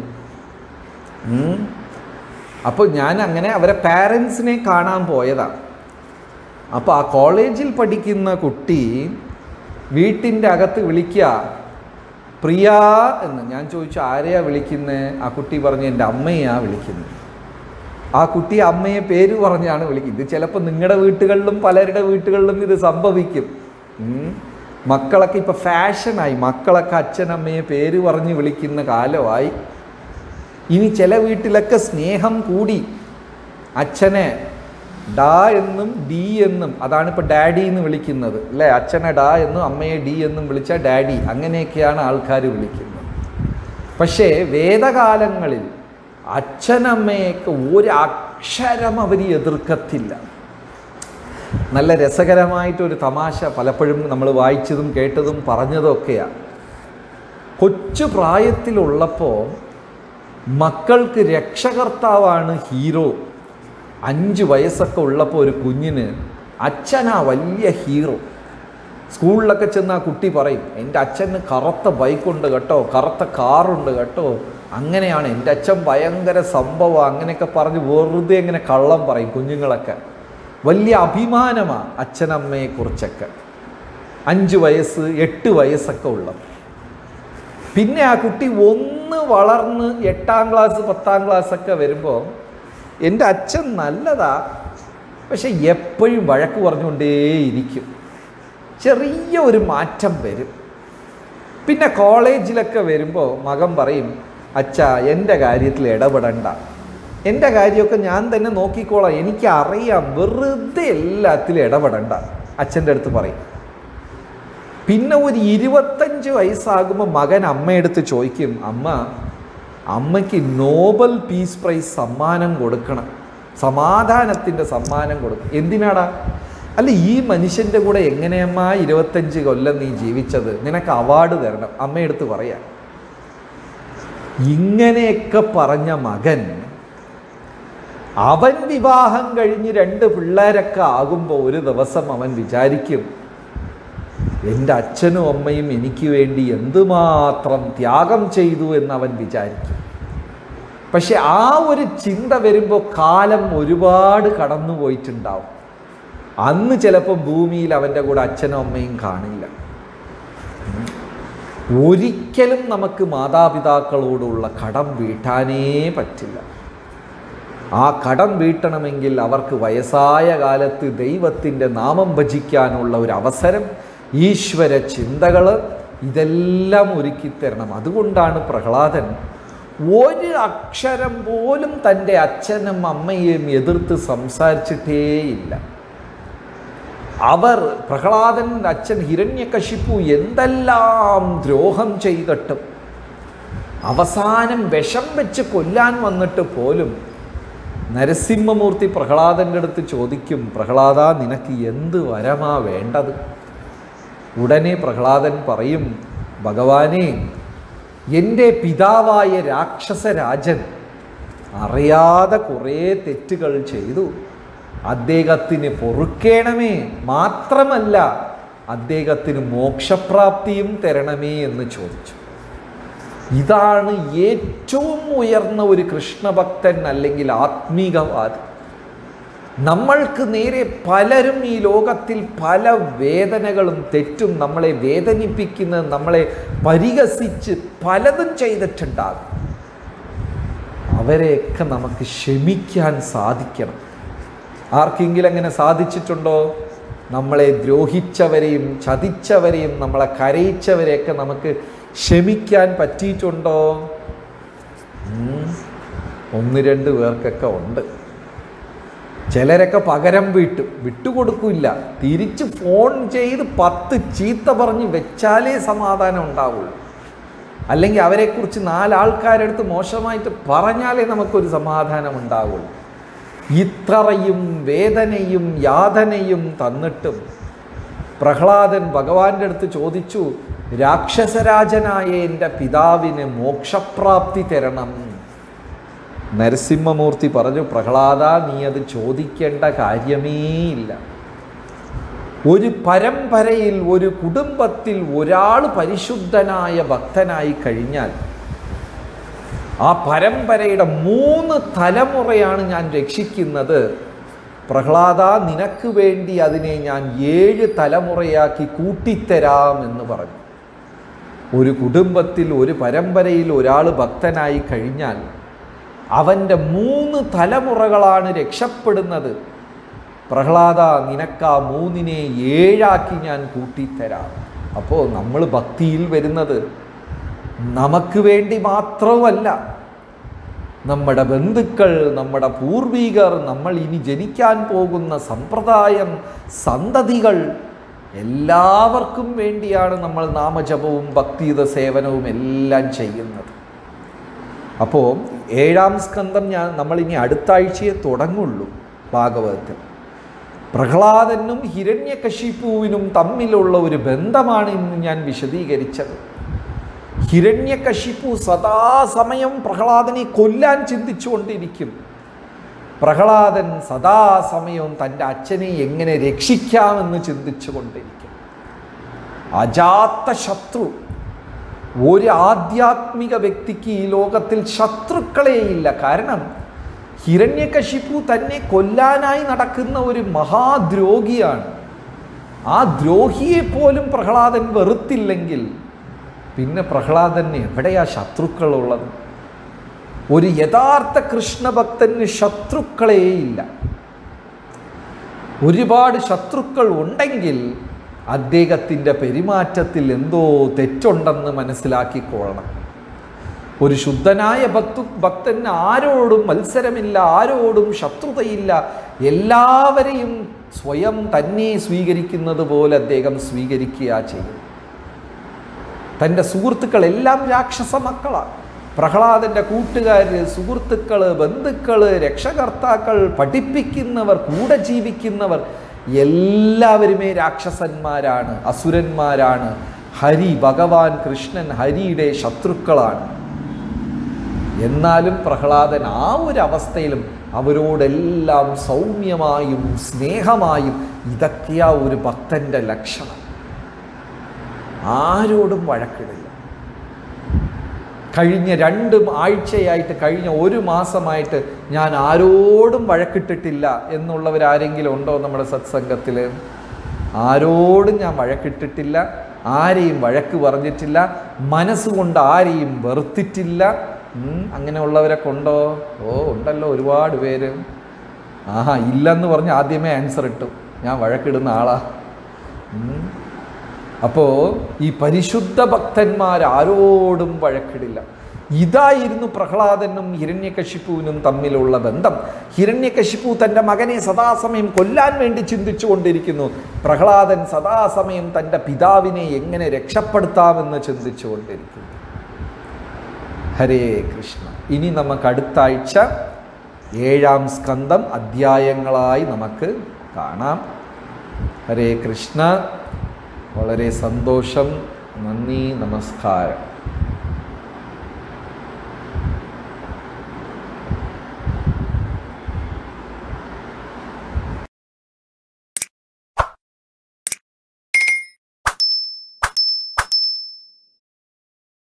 Speaker 1: ഉം. അപ്പോൾ ഞാൻ അങ്ങനെ അവരെ പാരൻസിനെ കാണാൻ പോയതാണ് അപ്പോൾ ആ കോളേജിൽ പഠിക്കുന്ന കുട്ടി വീട്ടിൻ്റെ അകത്ത് വിളിക്കുക പ്രിയ എന്ന് ഞാൻ ചോദിച്ചു ആരെയാ വിളിക്കുന്നത് ആ കുട്ടി പറഞ്ഞു എൻ്റെ അമ്മയെയാ വിളിക്കുന്നത് ആ കുട്ടി അമ്മയെ പേര് പറഞ്ഞാണ് വിളിക്കുന്നത് ഇത് ചിലപ്പോൾ നിങ്ങളുടെ വീട്ടുകളിലും പലരുടെ വീട്ടുകളിലും ഇത് സംഭവിക്കും ഉം. മക്കളൊക്കെ ഇപ്പോൾ ഫാഷനായി മക്കളൊക്കെ അച്ഛനമ്മയെ പേര് പറഞ്ഞ് വിളിക്കുന്ന കാലമായി ഇനി ചില വീട്ടിലൊക്കെ സ്നേഹം കൂടി അച്ഛനെ ഡാ എന്നും ഡി എന്നും അതാണ് ഇപ്പോൾ ഡാഡി എന്ന് വിളിക്കുന്നത് അല്ലേ അച്ഛനെ ഡാ എന്നും അമ്മയെ ഡി എന്നും വിളിച്ചാൽ ഡാഡി അങ്ങനെയൊക്കെയാണ് ആൾക്കാർ വിളിക്കുന്നത് പക്ഷേ വേദകാലങ്ങളിൽ അച്ഛനമ്മയൊക്കെ ഒരു അക്ഷരം അവർ എതിർക്കത്തില്ല നല്ല രസകരമായിട്ടൊരു തമാശ പലപ്പോഴും നമ്മൾ വായിച്ചതും കേട്ടതും പറഞ്ഞതും ഒക്കെയാണ് കൊച്ചു പ്രായത്തിലുള്ളപ്പോൾ മക്കൾക്ക് രക്ഷകർത്താവാണ് ഹീറോ അഞ്ച് വയസ്സൊക്കെ ഉള്ളപ്പോൾ ഒരു കുഞ്ഞിന് അച്ഛനാ വലിയ ഹീറോ സ്കൂളിലൊക്കെ ചെന്ന് ആ കുട്ടി പറയും എൻ്റെ അച്ഛന് കറുത്ത ബൈക്കുണ്ട് കേട്ടോ കറുത്ത കാറുണ്ട് കേട്ടോ അങ്ങനെയാണ് എൻ്റെ അച്ഛൻ ഭയങ്കര സംഭവം അങ്ങനെയൊക്കെ പറഞ്ഞ് വെറുതെ ഇങ്ങനെ കള്ളം പറയും കുഞ്ഞുങ്ങളൊക്കെ വലിയ അഭിമാനമാണ് അച്ഛനമ്മയെക്കുറിച്ചൊക്കെ അഞ്ച് വയസ്സ് എട്ട് വയസ്സൊക്കെ ഉള്ളത് പിന്നെ ആ കുട്ടി ഒന്ന് വളർന്ന് എട്ടാം ക്ലാസ് പത്താം ക്ലാസ് ഒക്കെ വരുമ്പോൾ എൻ്റെ അച്ഛൻ നല്ലതാ പക്ഷെ എപ്പോഴും വഴക്ക് പറഞ്ഞുകൊണ്ടേയിരിക്കും ചെറിയ ഒരു മാറ്റം വരും പിന്നെ കോളേജിലൊക്കെ വരുമ്പോൾ മകൻ പറയും അച്ഛ എൻ്റെ കാര്യത്തിൽ ഇടപെടണ്ട എൻ്റെ കാര്യമൊക്കെ ഞാൻ തന്നെ നോക്കിക്കോളാം എനിക്കറിയാം വെറുതെ എല്ലാത്തിലും ഇടപെടണ്ട അച്ഛൻ്റെ അടുത്ത് പറയും പിന്നെ ഒരു ഇരുപത്തഞ്ച് വയസ്സാകുമ്പോൾ മകൻ അമ്മയെടുത്ത് ചോദിക്കും അമ്മ അമ്മയ്ക്ക് നോബൽ പീസ് പ്രൈസ് സമ്മാനം കൊടുക്കണം സമാധാനത്തിൻ്റെ സമ്മാനം കൊടുക്കണം എന്തിനാടാ അല്ല ഈ മനുഷ്യൻ്റെ കൂടെ എങ്ങനെയമ്മ ഇരുപത്തഞ്ച് കൊല്ലം നീ ജീവിച്ചത് നിനക്ക് അവാർഡ് തരണം അമ്മയെടുത്ത് പറയാം ഇങ്ങനെയൊക്കെ പറഞ്ഞ മകൻ അവൻ വിവാഹം കഴിഞ്ഞ് രണ്ട് പിള്ളേരൊക്കെ ആകുമ്പോൾ ഒരു ദിവസം അവൻ വിചാരിക്കും എൻ്റെ അച്ഛനും അമ്മയും എനിക്ക് വേണ്ടി എന്തുമാത്രം ത്യാഗം ചെയ്തു എന്ന് അവൻ വിചാരിക്കും പക്ഷെ ആ ഒരു ചിന്ത വരുമ്പോൾ കാലം ഒരുപാട് കടന്നു പോയിട്ടുണ്ടാവും അന്ന് ചിലപ്പം ഭൂമിയിൽ അവൻ്റെ കൂടെ അച്ഛനും അമ്മയും കാണില്ല ഒരിക്കലും നമുക്ക് മാതാപിതാക്കളോടുള്ള കടം വീട്ടാനേ പറ്റില്ല ആ കടം വീട്ടണമെങ്കിൽ അവർക്ക് വയസ്സായ കാലത്ത് ദൈവത്തിൻ്റെ നാമം ഭജിക്കാനുള്ള ഒരു അവസരം ഈശ്വര ചിന്തകൾ ഇതെല്ലാം ഒരുക്കിത്തരണം അതുകൊണ്ടാണ് പ്രഹ്ലാദൻ ഒരു അക്ഷരം പോലും തൻ്റെ അച്ഛനും അമ്മയെയും എതിർത്ത് സംസാരിച്ചിട്ടേയില്ല അവർ പ്രഹ്ലാദൻ അച്ഛൻ ഹിരണ്യകശിപ്പു എന്തെല്ലാം ദ്രോഹം ചെയ്തിട്ടും അവസാനം വിഷം വെച്ച് കൊല്ലാൻ വന്നിട്ട് പോലും നരസിംഹമൂർത്തി പ്രഹ്ലാദൻ്റെ അടുത്ത് ചോദിക്കും പ്രഹ്ലാദ നിനക്ക് എന്ത് വരമാ വേണ്ടത് ഉടനെ പ്രഹ്ലാദൻ പറയും ഭഗവാനെ എൻ്റെ പിതാവായ രാക്ഷസരാജൻ അറിയാതെ കുറേ തെറ്റുകൾ ചെയ്തു അദ്ദേഹത്തിന് പൊറുക്കേണമേ മാത്രമല്ല അദ്ദേഹത്തിന് മോക്ഷപ്രാപ്തിയും തരണമേ എന്ന് ചോദിച്ചു ഇതാണ് ഏറ്റവും ഉയർന്ന ഒരു കൃഷ്ണഭക്തൻ അല്ലെങ്കിൽ ആത്മീകവാദി നമ്മൾക്ക് നേരെ പലരും ഈ ലോകത്തിൽ പല വേദനകളും തെറ്റും നമ്മളെ വേദനിപ്പിക്കുന്ന നമ്മളെ പരിഹസിച്ച് പലതും ചെയ്തിട്ടുണ്ടാകും അവരെയൊക്കെ നമുക്ക് ക്ഷമിക്കാൻ സാധിക്കണം ആർക്കെങ്കിലും അങ്ങനെ സാധിച്ചിട്ടുണ്ടോ നമ്മളെ ദ്രോഹിച്ചവരെയും ചതിച്ചവരെയും നമ്മളെ കരയിച്ചവരെയൊക്കെ നമുക്ക് ക്ഷമിക്കാൻ പറ്റിയിട്ടുണ്ടോ ഉം. ഒന്ന് രണ്ട് പേർക്കൊക്കെ ഉണ്ട് ചിലരൊക്കെ പകരം വീട്ടും വിട്ടുകൊടുക്കില്ല തിരിച്ച് ഫോൺ ചെയ്ത് പത്ത് ചീത്ത പറഞ്ഞ് വെച്ചാലേ സമാധാനം ഉണ്ടാവുള്ളൂ അല്ലെങ്കിൽ അവരെക്കുറിച്ച് നാലാൾക്കാരെടുത്ത് മോശമായിട്ട് പറഞ്ഞാലേ നമുക്കൊരു സമാധാനം ഉണ്ടാവുള്ളൂ ഇത്രയും വേദനയും യാതനയും തന്നിട്ടും പ്രഹ്ലാദൻ ഭഗവാന്റെ അടുത്ത് ചോദിച്ചു രാക്ഷസരാജനായ എൻ്റെ പിതാവിന് മോക്ഷപ്രാപ്തി തരണം നരസിംഹമൂർത്തി പറഞ്ഞു പ്രഹ്ലാദ നീ അത് ചോദിക്കേണ്ട കാര്യമേ ഇല്ല ഒരു പരമ്പരയിൽ ഒരു കുടുംബത്തിൽ ഒരാൾ പരിശുദ്ധനായ ഭക്തനായി കഴിഞ്ഞാൽ ആ പരമ്പരയുടെ മൂന്ന് തലമുറയാണ് ഞാൻ രക്ഷിക്കുന്നത് പ്രഹ്ലാദ നിനക്ക് വേണ്ടി അതിനെ ഞാൻ ഏഴ് തലമുറയാക്കി കൂട്ടിത്തരാം എന്ന് പറഞ്ഞു ഒരു കുടുംബത്തിൽ ഒരു പരമ്പരയിൽ ഒരാൾ ഭക്തനായി കഴിഞ്ഞാൽ അവൻ്റെ മൂന്ന് തലമുറകളാണ് രക്ഷപ്പെടുന്നത് പ്രഹ്ലാദ നിനക്ക് ആ മൂന്നിനെ ഏഴാക്കി ഞാൻ കൂട്ടിത്തരാം അപ്പോൾ നമ്മൾ ഭക്തിയിൽ വരുന്നത് നമുക്ക് വേണ്ടി മാത്രമല്ല നമ്മുടെ ബന്ധുക്കൾ നമ്മുടെ പൂർവികർ നമ്മൾ ഇനി ജനിക്കാൻ പോകുന്ന സമ്പ്രദായം സന്തതികൾ എല്ലാവർക്കും വേണ്ടിയാണ് നമ്മൾ നാമജപവും ഭക്തിയുത സേവനവും എല്ലാം ചെയ്യുന്നത് അപ്പോൾ ഏഴാം സ്കന്ധം ഞാൻ നമ്മളിനി അടുത്ത ആഴ്ചയെ തുടങ്ങുള്ളൂ ഭാഗവതത്തിൽ പ്രഹ്ലാദനും ഹിരണ്യകശിപ്പുവിനും തമ്മിലുള്ള ഒരു ബന്ധമാണ് ഇന്ന് ഞാൻ വിശദീകരിച്ചത് ഹിരണ്യകശിപ്പു സദാസമയം പ്രഹ്ലാദനെ കൊല്ലാൻ ചിന്തിച്ചുകൊണ്ടിരിക്കും പ്രഹ്ലാദൻ സദാസമയവും തൻ്റെ അച്ഛനെ എങ്ങനെ രക്ഷിക്കാമെന്ന് ചിന്തിച്ചുകൊണ്ടിരിക്കും അജാത്ത ശത്രു ഒരു ആധ്യാത്മിക വ്യക്തിക്ക് ഈ ലോകത്തിൽ ശത്രുക്കളേയില്ല കാരണം ഹിരണ്യകശിപ്പു തന്നെ കൊല്ലാനായി നടക്കുന്ന ഒരു മഹാദ്രോഹിയാണ് ആ ദ്രോഹിയെ പോലും പ്രഹ്ലാദൻ വെറുത്തില്ലെങ്കിൽ പിന്നെ പ്രഹ്ലാദന് എവിടെയാ ശത്രുക്കളുള്ളത് ഒരു യഥാർത്ഥ കൃഷ്ണഭക്തന് ശത്രുക്കളേയില്ല ഒരുപാട് ശത്രുക്കൾ ഉണ്ടെങ്കിൽ അദ്ദേഹത്തിൻ്റെ പെരുമാറ്റത്തിൽ എന്തോ തെറ്റുണ്ടെന്ന് മനസ്സിലാക്കിക്കൊള്ളണം ഒരു ശുദ്ധനായ ഭക്തു ഭക്തൻ ആരോടും മത്സരമില്ല ആരോടും ശത്രുതയില്ല എല്ലാവരെയും സ്വയം തന്നെ സ്വീകരിക്കുന്നത് പോലെ അദ്ദേഹം സ്വീകരിക്കുക ചെയ്യും തൻ്റെ സുഹൃത്തുക്കൾ എല്ലാം രാക്ഷസ മക്കളാണ് പ്രഹ്ലാദൻ്റെ കൂട്ടുകാർ സുഹൃത്തുക്കൾ ബന്ധുക്കൾ രക്ഷകർത്താക്കൾ പഠിപ്പിക്കുന്നവർ കൂടെ ജീവിക്കുന്നവർ എല്ലാവരുമേ രാക്ഷസന്മാരാണ് അസുരന്മാരാണ് ഹരി ഭഗവാൻ കൃഷ്ണൻ ഹരിയുടെ ശത്രുക്കളാണ് എന്നാലും പ്രഹ്ലാദൻ ആ ഒരു അവസ്ഥയിലും അവരോടെല്ലാം സൗമ്യമായും സ്നേഹമായും ഇതൊക്കെയാ ഒരു ഭക്തൻ്റെ ലക്ഷണം ആരോടും വഴക്കിടില്ല കഴിഞ്ഞ രണ്ട് ആഴ്ചയായിട്ട് കഴിഞ്ഞ ഒരു മാസമായിട്ട് ഞാൻ ആരോടും വഴക്കിട്ടിട്ടില്ല എന്നുള്ളവരാരെങ്കിലും ഉണ്ടോ നമ്മുടെ സത്സംഗത്തിൽ ആരോടും ഞാൻ വഴക്കിട്ടിട്ടില്ല ആരെയും വഴക്ക് പറഞ്ഞിട്ടില്ല മനസ്സുകൊണ്ട് ആരെയും വെറുത്തിട്ടില്ല ഉം, അങ്ങനെയുള്ളവരൊക്കെ ഉണ്ടോ ഓ ഉണ്ടല്ലോ ഒരുപാട് പേര് ആഹാ ഇല്ലെന്ന് പറഞ്ഞ് ആദ്യമേ ആൻസർ ഇട്ടു ഞാൻ വഴക്കിടുന്ന ആളാ ഉം. അപ്പോൾ ഈ പരിശുദ്ധ ഭക്തന്മാർ ആരോടും വഴക്കിടില്ല ഇതായിരുന്നു പ്രഹ്ലാദനും ഹിരണ്യകശിപ്പുവിനും തമ്മിലുള്ള ബന്ധം ഹിരണ്യകശിപ്പു തൻ്റെ മകനെ സദാസമയം കൊല്ലാൻ വേണ്ടി ചിന്തിച്ചു കൊണ്ടിരിക്കുന്നു പ്രഹ്ലാദൻ സദാസമയം തൻ്റെ പിതാവിനെ എങ്ങനെ രക്ഷപ്പെടുത്താമെന്ന് ചിന്തിച്ചു കൊണ്ടിരിക്കുന്നു ഹരേ കൃഷ്ണ ഇനി നമുക്ക് അടുത്ത ആഴ്ച ഏഴാം സ്കന്ധം അധ്യായങ്ങളായി നമുക്ക് കാണാം ഹരേ കൃഷ്ണ വളരെ സന്തോഷം നന്ദി നമസ്കാരം